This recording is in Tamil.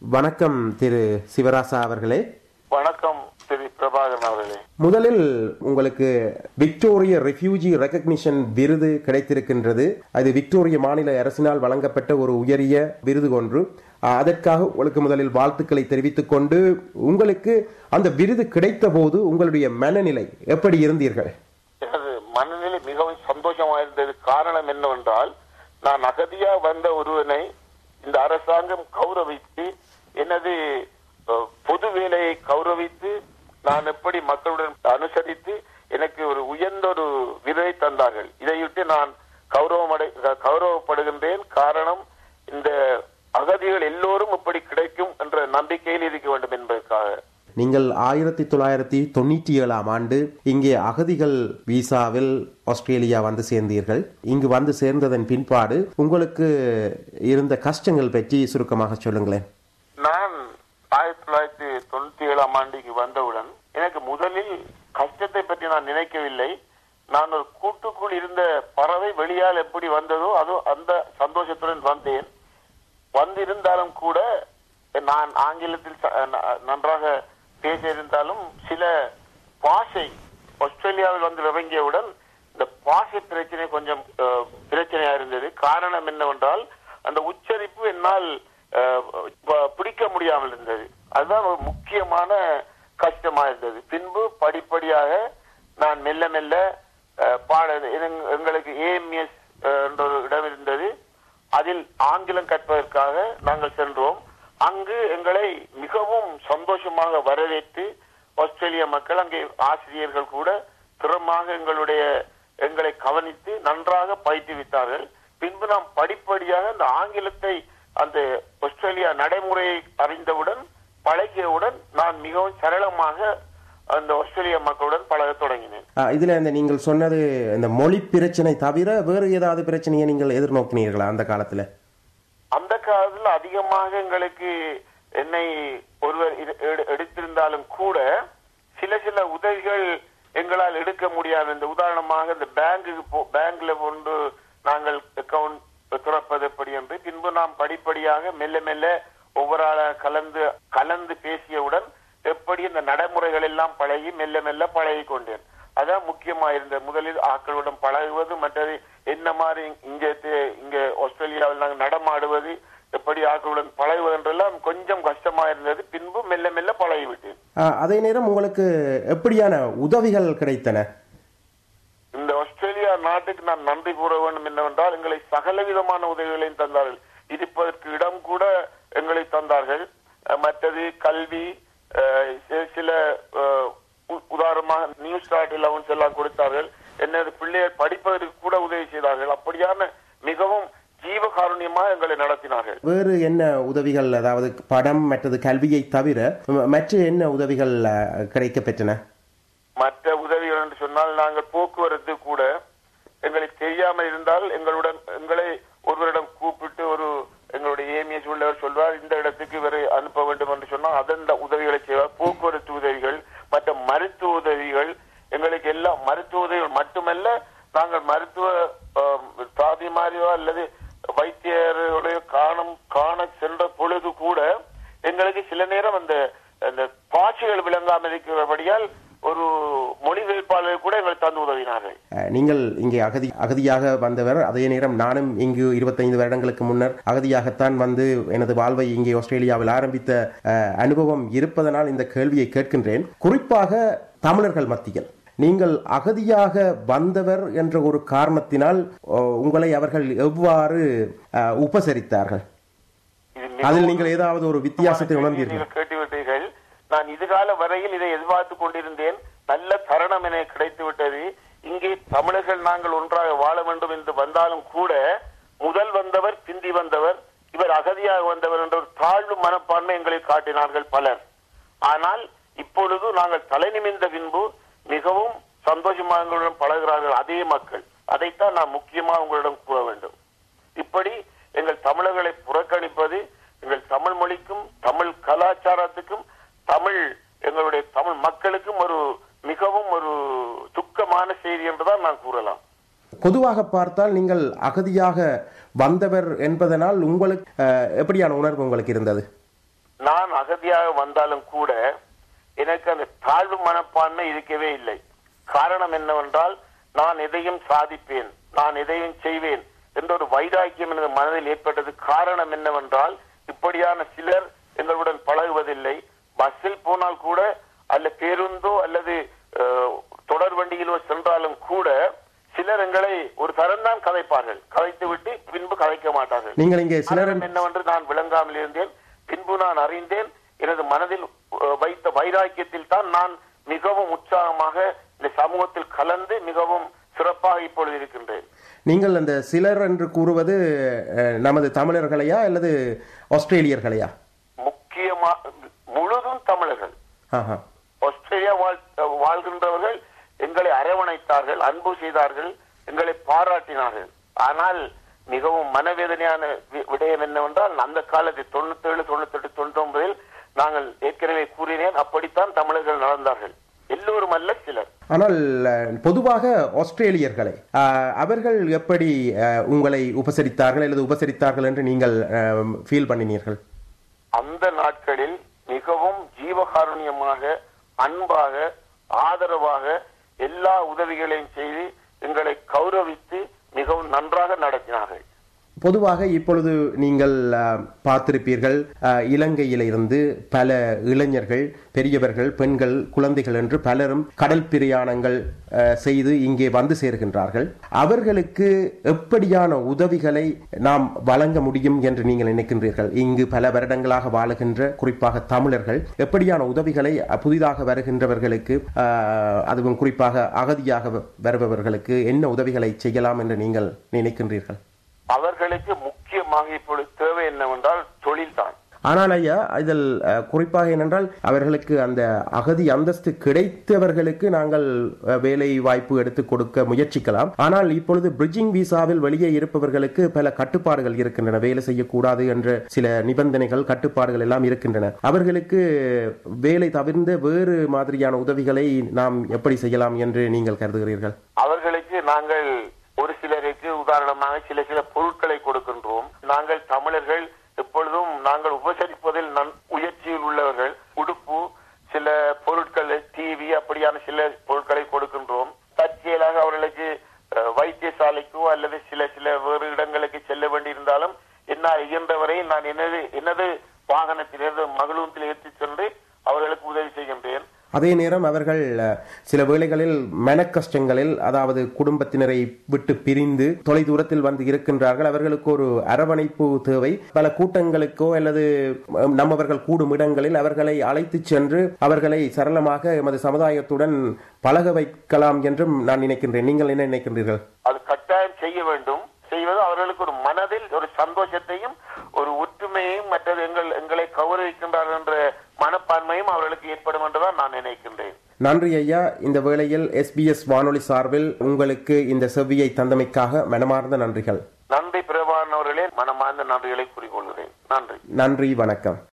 வணக்கம் திரு சிவராசா அவர்களே வணக்கம் திரு பிரபாகரன் அவர்களே முதலில் உங்களுக்கு விக்டோரிய ரெஃப்யூஜி ரெகக்னிஷன் விருது கிடைத்திருக்கின்றது அது விக்டோரிய மாநில அரசினால் வழங்கப்பட்ட ஒரு உயரிய விருது ஒன்று அஹ், அதற்காக உங்களுக்கு முதலில் வாழ்த்துக்களை தெரிவித்துக் கொண்டு உங்களுக்கு அந்த விருது கிடைத்த போது உங்களுடைய மனநிலை எப்படி இருந்தீர்கள் எனது மனநிலை மிகவும் சந்தோஷமா இருந்தது காரணம் என்னவென்றால் நான் அகதியா வந்த ஒருவனை இந்த அரசாங்கம் கௌரவித்து எனது அஹ், பொது வேலையை கௌரவித்து நான் எப்படி மக்களுடன் அனுசரித்து எனக்கு ஒரு உயர்ந்த ஒரு விருதை தந்தார்கள் இதையிட்டு நான் கௌரவமடை கௌரவப்படுகின்றேன் காரணம் இந்த அகதிகள் எல்லோரும் இப்படி கிடைக்கும் என்ற நம்பிக்கையில் இருக்க வேண்டும் என்பதற்காக நீங்கள் ஆயிரத்தி தொள்ளாயிரத்தி தொண்ணூற்றி ஏழாம் ஆண்டு இங்கே அகதிகள் விசாவில் ஆஸ்திரேலியா வந்து சேர்ந்தீர்கள் இங்கு வந்து சேர்ந்ததன் பின்பாடு உங்களுக்கு இருந்த கஷ்டங்கள் பற்றி சுருக்கமாக சொல்லுங்களேன் நான் ஆயிரத்தி தொள்ளாயிரத்தி தொண்ணூத்தி ஏழாம் ஆண்டுக்கு வந்தவுடன் எனக்கு முதலில் கஷ்டத்தை பற்றி நான் நினைக்கவில்லை நான் ஒரு கூட்டுக்குள் இருந்த பறவை வெளியால் எப்படி வந்ததோ அதோ அந்த சந்தோஷத்துடன் வந்தேன் வந்திருந்தாலும் கூட நான் ஆங்கிலத்தில் ச- ந- நன்றாக பேச இருந்தாலும் சில பாஷை ஆஸ்திரேலியாவில் வந்து இறங்கியவுடன் இந்த பாஷை பிரச்சனை கொஞ்சம் அஹ், பிரச்சனையா இருந்தது காரணம் என்னவென்றால் அந்த உச்சரிப்பு என்னால் அஹ், ப- பிடிக்க முடியாமல் இருந்தது அதுதான் ஒரு முக்கியமான கஷ்டமா இருந்தது பின்பு படிப்படியாக நான் மெல்ல மெல்ல அஹ், பாட எங்க- எங்களுக்கு ஏஎம்எஸ் என்ற ஒரு இடம் இருந்தது அதில் ஆங்கிலம் கற்பதற்காக நாங்கள் சென்றோம் அங்கு எங்களை மிகவும் சந்தோஷமாக வரவேற்று ஆஸ்திரேலிய மக்கள் அங்கே ஆசிரியர்கள் கூட திறமாக எங்களுடைய எங்களை கவனித்து நன்றாக பயிற்றுவித்தார்கள் பின்பு நாம் படிப்படியாக அந்த ஆங்கிலத்தை அந்த ஆஸ்திரேலியா நடைமுறையை அறிந்தவுடன் பழகியவுடன் நான் மிகவும் சரளமாக அந்த ஆஸ்திரேலிய மக்களுடன் பழகத் தொடங்கினேன் அஹ், இதுல இந்த நீங்கள் சொன்னது இந்த மொழி பிரச்சனை தவிர வேறு ஏதாவது பிரச்சனையை நீங்கள் எதிர்நோக்கினீர்களா அந்த காலத்துல அந்த காலத்துல அதிகமாக எங்களுக்கு என்னை ஒருவர் எடு- எடு- எடுத்திருந்தாலும் கூட சில சில உதவிகள் எங்களால் எடுக்க முடியாது இந்த உதாரணமாக இந்த பேங்குக்கு போ பேங்க்ல கொண்டு நாங்கள் அக்கவுண்ட் துறப்பது எப்படி என்று பின்பு நாம் படிப்படியாக மெல்ல மெல்ல ஒவ்வொரு ஆளா கலந்து கலந்து பேசியவுடன் எப்படி இந்த நடைமுறைகள் எல்லாம் பழகி மெல்ல மெல்ல பழகி கொண்டேன் அதான் முக்கியமா இருந்த முதலில் ஆக்களுடன் பழகுவது மற்றது என்ன மாதிரி இங்க தே- இங்க ஆஸ்திரேலியாவில் நாங்கள் நடமாடுவது எப்படி ஆக்களுடன் பழகுவது என்றெல்லாம் கொஞ்சம் கஷ்டமா இருந்தது பின்பு மெல்ல மெல்ல பழகிவிட்டேன் அஹ், அதே நேரம் உங்களுக்கு எப்படியான உதவிகள் கிடைத்தன இந்த ஆஸ்திரேலியா நாட்டுக்கு நான் நன்றி கூற வேண்டும் என்னவென்றால் எங்களை சகல விதமான உதவிகளையும் தந்தார்கள் இருப்பதற்கு இடம் கூட எங்களை தந்தார்கள் அஹ் மற்றது கல்வி அஹ் சி- சில அஹ், உ- உதாரணமாக நியூ ஸ்டார்ட் அலவன்ஸ் எல்லாம் கொடுத்தார்கள் எனது பிள்ளைகள் படிப்பதற்கு கூட உதவி செய்தார்கள் அப்படியான மிகவும் ஜீவகாருண்யமாக எங்களை நடத்தினார்கள் வேறு என்ன உதவிகள் அதாவது படம் மற்றது கல்வியை தவிர ம- மற்ற என்ன உதவிகள் அஹ், கிடைக்கப் பெற்றன மற்ற உதவிகள் என்று சொன்னால் நாங்கள் போக்குவரத்து கூட எங்களுக்கு தெரியாமல் இருந்தால் எங்களுடன் எங்களை ஒருவரிடம் கூப்பிட்டு ஒரு எங்களுடைய ஏமிஎஸ் உள்ளவர் சொல்வார் இந்த இடத்துக்கு இவரை அனுப்ப வேண்டும் என்று சொன்னால் அதன் உதவிகளை செய்வார் போக்குவரத்து உதவிகள் மற்ற மருத்துவ உதவிகள் எங்களுக்கு எல்லாம் மருத்துவ உதவிகள் மட்டுமல்ல நாங்கள் மருத்துவ ஆம், சாதி மாதிரியோ அல்லது வைத்தியர்களுடைய காணும் காண சென்ற பொழுது கூட எங்களுக்கு சில நேரம் அந்த அந்த பாஷைகள் விளங்காமல் இருக்கிறபடியால் ஒரு மொழிபெயர்ப்பாளர் கூட எங்களுக்கு தந்து உதவினார்கள் அஹ், நீங்கள் இங்கே அகதி அகதியாக வந்தவர் அதே நேரம் நானும் இங்கு இருபத்தைந்து வருடங்களுக்கு முன்னர் அகதியாகத்தான் வந்து எனது வாழ்வை இங்கே ஆஸ்திரேலியாவில் ஆரம்பித்த அஹ், அனுபவம் இருப்பதனால் இந்த கேள்வியை கேட்கின்றேன் குறிப்பாக தமிழர்கள் மத்தியில் நீங்கள் அகதியாக வந்தவர் என்ற ஒரு காரணத்தினால் அஹ், உங்களை அவர்கள் எவ்வாறு அஹ், உபசரித்தார்கள் இது அதில் மிகவும் நீங்கள் ஏதாவது ஒரு வித்தியாசத்தை உணர்ந்தீர்கள் நீங்கள் கேட்டுவிட்டீர்கள் நான் இதுகால வரையில் இதை எதிர்பார்த்துக் கொண்டிருந்தேன் நல்ல தருணம் என கிடைத்து விட்டது இங்கே தமிழர்கள் நாங்கள் ஒன்றாக வாழ வேண்டும் என்று வந்தாலும் கூட முதல் வந்தவர் பிந்தி வந்தவர் இவர் அகதியாக வந்தவர் என்ற ஒரு தாழ்வு மனப்பான்மை எங்களை காட்டினார்கள் பலர் ஆனால் இப்பொழுது நாங்கள் தலை நிமிர்ந்த பின்பு மிகவும் சந்தோஷமாக எங்களுடன் பழகிறார்கள் அதே மக்கள் அதைத்தான் நான் முக்கியமாக உங்களிடம் கூற வேண்டும் இப்படி எங்கள் தமிழர்களை புறக்கணிப்பது எங்கள் தமிழ் மொழிக்கும் தமிழ் கலாச்சாரத்துக்கும் தமிழ் எங்களுடைய தமிழ் மக்களுக்கும் ஒரு மிகவும் ஒரு துக்கமான செய்தி என்றுதான் நான் கூறலாம் பொதுவாக பார்த்தால் நீங்கள் அகதியாக வந்தவர் என்பதனால் உங்களுக்கு அஹ், எப்படியான உணர்வு உங்களுக்கு இருந்தது அகதியாக வந்தாலும் கூட எனக்கு அந்த தாழ்வு மனப்பான்மை இருக்கவே இல்லை காரணம் என்னவென்றால் நான் எதையும் சாதிப்பேன் நான் எதையும் செய்வேன் என்ற ஒரு வைராக்கியம் எனது மனதில் ஏற்பட்டது காரணம் என்னவென்றால் இப்படியான சிலர் எங்களுடன் பழகுவதில்லை பஸ்ஸில் போனால் கூட அல்ல பேருந்தோ அல்லது அஹ், தொடர் வண்டியிலோ சென்றாலும் கூட சிலர் எங்களை ஒரு தரம் தான் கதைப்பார்கள் கதைத்து விட்டு பின்பு கதைக்க மாட்டார்கள் நீங்கள் இங்கே சிலர் காரணம் என்னவென்று நான் விளங்காமல் இருந்தேன் பின்பு நான் அறிந்தேன் எனது மனதில் அஹ், வைத்த வைராக்கியத்தில் தான் நான் மிகவும் உற்சாகமாக இந்த சமூகத்தில் கலந்து மிகவும் சிறப்பாக இப்பொழுது இருக்கின்றேன் நீங்கள் அந்த சிலர் என்று கூறுவது அஹ், நமது தமிழர்களையா அல்லது ஆஸ்திரேலியர்களையா முக்கியமா முழுதும் தமிழர்கள் ஆஹா ஆஸ்திரேலியா வாழ் வாழ்கின்றவர்கள் எங்களை அரவணைத்தார்கள் அன்பு செய்தார்கள் எங்களை பாராட்டினார்கள் ஆனால் மிகவும் மனவேதனையான வி- விடயம் என்னவென்றால் அந்த காலத்தில் தொண்ணூத்தேழு தொண்ணூத்தெட்டு தொண்ணூத்தொன்பதில் நாங்கள் ஏற்கனவே கூறினேன் அப்படித்தான் தமிழர்கள் நடந்தார்கள் எல்லோரும் அல்ல சிலர் ஆனால் அஹ், பொதுவாக ஆஸ்திரேலியர்களை அஹ், அவர்கள் எப்படி அஹ், உங்களை உபசரித்தார்கள் அல்லது உபசரித்தார்கள் என்று நீங்கள் ஃபீல் பண்ணினீர்கள் அந்த நாட்களில் மிகவும் ஜீவகாருண்யமாக அன்பாக ஆதரவாக எல்லா உதவிகளையும் செய்து எங்களை கௌரவித்து மிகவும் நன்றாக நடத்தினார்கள் பொதுவாக இப்பொழுது நீங்கள் அஹ், பார்த்திருப்பீர்கள் அஹ், இலங்கையிலிருந்து பல இளைஞர்கள் பெரியவர்கள் பெண்கள் குழந்தைகள் என்று பலரும் கடல் பிரயாணங்கள் அஹ், செய்து இங்கே வந்து சேர்கின்றார்கள் அவர்களுக்கு எப்படியான உதவிகளை நாம் வழங்க முடியும் என்று நீங்கள் நினைக்கின்றீர்கள் இங்கு பல வருடங்களாக வாழுகின்ற குறிப்பாக தமிழர்கள் எப்படியான உதவிகளை அஹ், புதிதாக வருகின்றவர்களுக்கு அஹ், அதுவும் குறிப்பாக அகதியாக வ- வருபவர்களுக்கு என்ன உதவிகளை செய்யலாம் என்று நீங்கள் நினைக்கின்றீர்கள் அவர்களுக்கு முக்கியமாக இப்பொழுது தேவை என்னவென்றால் தொழில்தான் ஆனால் ஐயா இதில் அஹ், குறிப்பாக என்னென்றால் அவர்களுக்கு அந்த அகதி அந்தஸ்து கிடைத்தவர்களுக்கு நாங்கள் அஹ், வேலை வாய்ப்பு எடுத்துக் கொடுக்க முயற்சிக்கலாம் ஆனால் இப்பொழுது பிரிட்ஜிங் விசாவில் வெளியே இருப்பவர்களுக்கு பல கட்டுப்பாடுகள் இருக்கின்றன வேலை செய்யக்கூடாது என்ற சில நிபந்தனைகள் கட்டுப்பாடுகள் எல்லாம் இருக்கின்றன அவர்களுக்கு வேலை தவிர்ந்த வேறு மாதிரியான உதவிகளை நாம் எப்படி செய்யலாம் என்று நீங்கள் கருதுகிறீர்கள் அவர்களுக்கு நாங்கள் ஒரு சிலருக்கு உதாரணமாக சில சில பொருட்களை கொடுக்கின்றோம் நாங்கள் தமிழர்கள் எப்பொழுதும் நாங்கள் உபசரிப்பதில் நன் முயற்சியில் உள்ளவர்கள் உடுப்பு சில பொருட்கள் டிவி அப்படியான சில பொருட்களை கொடுக்கின்றோம் தற்செயலாக அவர்களுக்கு அஹ், வைத்தியசாலைக்கோ அல்லது சில சில வேறு இடங்களுக்கு செல்ல வேண்டியிருந்தாலும் என்னால் இயன்றவரை நான் எனது எனது வாகனத்திலிருந்து மகளூந்தில் ஏற்றிச் சென்று அவர்களுக்கு உதவி செய்கின்றேன் அதே நேரம் அவர்கள் அஹ், சில வேளைகளில் மனக்கஷ்டங்களில் அதாவது குடும்பத்தினரை விட்டு பிரிந்து தொலை தூரத்தில் வந்து இருக்கின்றார்கள் அவர்களுக்கு ஒரு அரவணைப்பு தேவை பல கூட்டங்களுக்கோ அல்லது அஹ், நம்மவர்கள் கூடும் இடங்களில் அவர்களை அழைத்துச் சென்று அவர்களை சரளமாக எமது சமுதாயத்துடன் பழக வைக்கலாம் என்றும் நான் நினைக்கின்றேன் நீங்கள் என்ன நினைக்கின்றீர்கள் அது கட்டாயம் செய்ய வேண்டும் செய்வது அவர்களுக்கு ஒரு மனதில் ஒரு சந்தோஷத்தையும் ஒரு ஒற்றுமையையும் மற்றது எங்கள் எங்களை கௌரவிக்கின்றார்கள் என்ற மனப்பான்மையும் அவர்களுக்கு ஏற்படும் என்றுதான் நான் நினைக்கின்றேன் நன்றி ஐயா இந்த வேளையில் எஸ்பிஎஸ் வானொலி சார்பில் உங்களுக்கு இந்த செவ்வியை தந்தமைக்காக மனமார்ந்த நன்றிகள் நன்றி பிரபாகரன் அவர்களே மனமார்ந்த நன்றிகளை கூறிக்கொள்கிறேன் நன்றி நன்றி வணக்கம்